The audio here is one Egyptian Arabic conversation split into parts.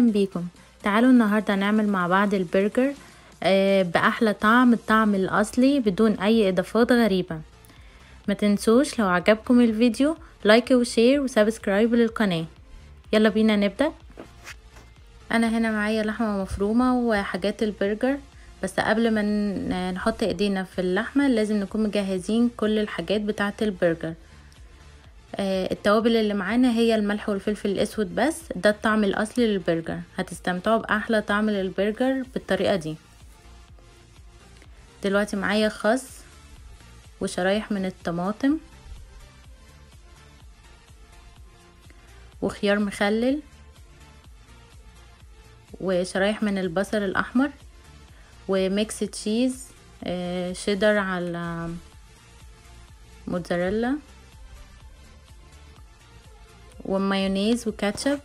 اهلا بيكم تعالوا النهارده نعمل مع بعض البرجر آه، باحلى طعم الطعم الاصلي بدون اي اضافات غريبه ما تنسوش لو عجبكم الفيديو لايك وشير وسبسكرايب للقناه يلا بينا نبدا انا هنا معايا لحمه مفرومه وحاجات البرجر بس قبل ما ن- نحط ايدينا في اللحمه لازم نكون مجهزين كل الحاجات بتاعه البرجر آه، التوابل اللي معانا هي الملح والفلفل الاسود بس ده الطعم الاصلي للبرجر هتستمتعوا باحلى طعم للبرجر بالطريقه دي دلوقتي معايا خس وشرايح من الطماطم وخيار مخلل وشرايح من البصل الاحمر وميكس تشيز آه، شيدر على موتزاريلا ومايونيز وكاتشب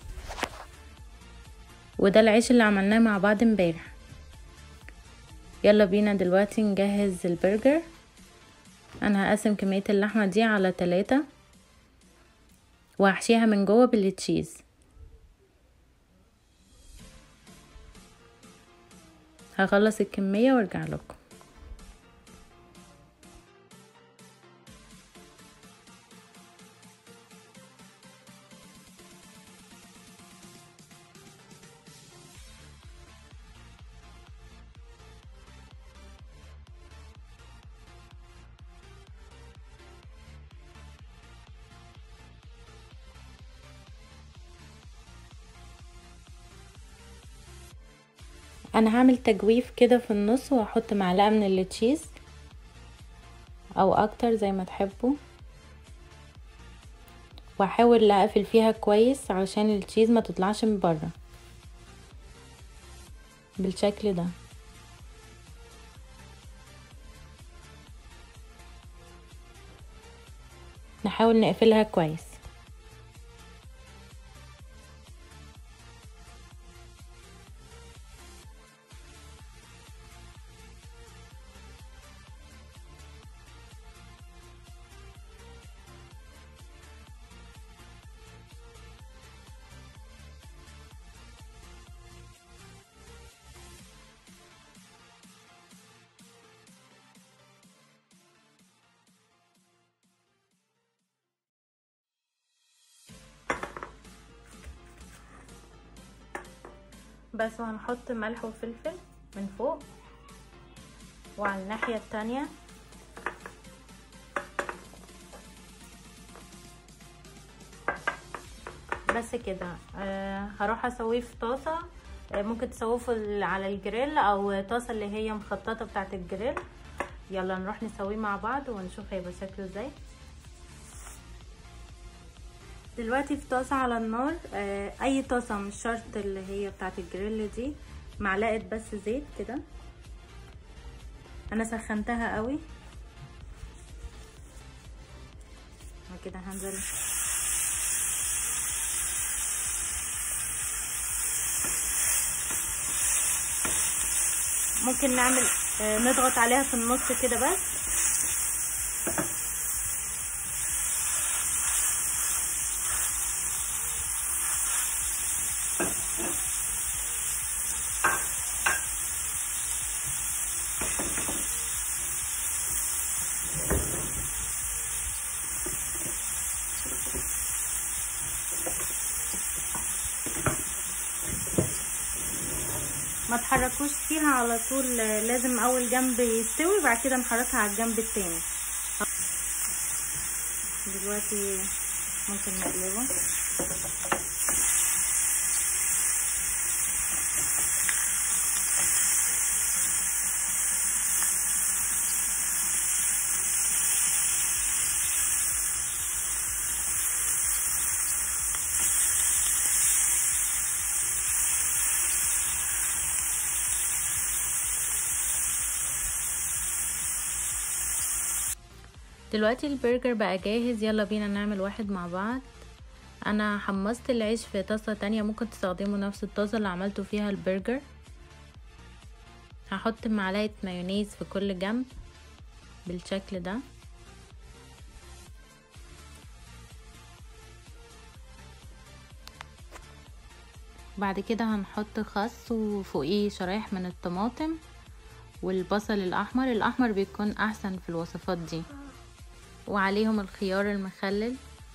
وده العيش اللي عملناه مع بعض امبارح يلا بينا دلوقتي نجهز البرجر انا هقسم كمية اللحمة دي على تلاتة وهحشيها من جوه بالتشيز هخلص الكمية وارجع لكم انا هعمل تجويف كده في النص وهحط معلقه من التشيز او اكتر زي ما تحبوا واحاول اقفل فيها كويس علشان التشيز ما تطلعش من بره بالشكل ده نحاول نقفلها كويس بس وهنحط ملح وفلفل من فوق وعلى الناحية التانية بس كده آه هروح اسويه في طاسة آه ممكن تسووه في على الجريل او طاسة اللي هي مخططة بتاعت الجريل يلا نروح نسويه مع بعض ونشوف هيبقى شكله ازاي دلوقتي في طاسة على النار آه اي طاسة مش شرط اللي هي بتاعت الجريل دي معلقة بس زيت كده انا سخنتها قوي كده هنزل ممكن نعمل آه نضغط عليها في النص كده بس ما تحركوش فيها على طول لازم اول جنب يستوي بعد كده نحركها على الجنب التاني دلوقتي ممكن نقلبه دلوقتي البرجر بقى جاهز يلا بينا نعمل واحد مع بعض انا حمصت العيش في طاسة تانية ممكن تستخدموا نفس الطاسة اللي عملتوا فيها البرجر هحط معلقة مايونيز في كل جنب بالشكل ده بعد كده هنحط خس وفوقيه شرايح من الطماطم والبصل الاحمر الاحمر بيكون احسن في الوصفات دي وعليهم الخيار المخلل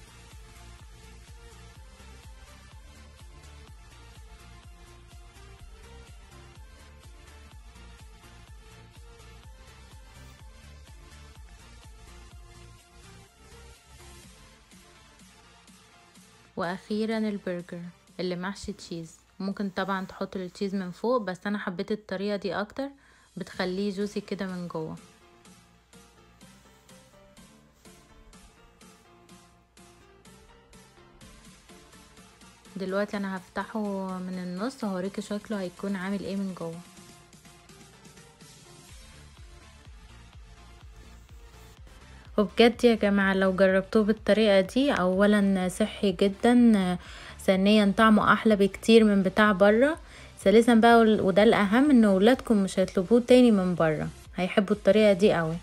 واخيرا البرجر اللي محشي تشيز ممكن طبعا تحط التشيز من فوق بس انا حبيت الطريقه دي اكتر بتخليه جوسي كده من جوه دلوقتي انا هفتحه من النص وهوريكي شكله هيكون عامل ايه من جوه وبجد يا جماعة لو جربتوه بالطريقة دي اولا صحي جدا ثانيا طعمه احلى بكتير من بتاع بره ثالثا بقى وده الاهم ان ولادكم مش هيطلبوه تاني من بره هيحبوا الطريقة دي قوي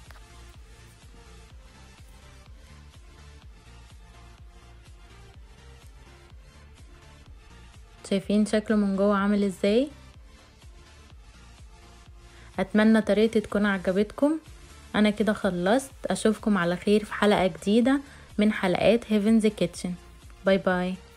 شايفين شكله من جوه عامل ازاي اتمنى طريقتي تكون عجبتكم انا كده خلصت اشوفكم على خير في حلقة جديدة من حلقات هيفنز كيتشن باي باي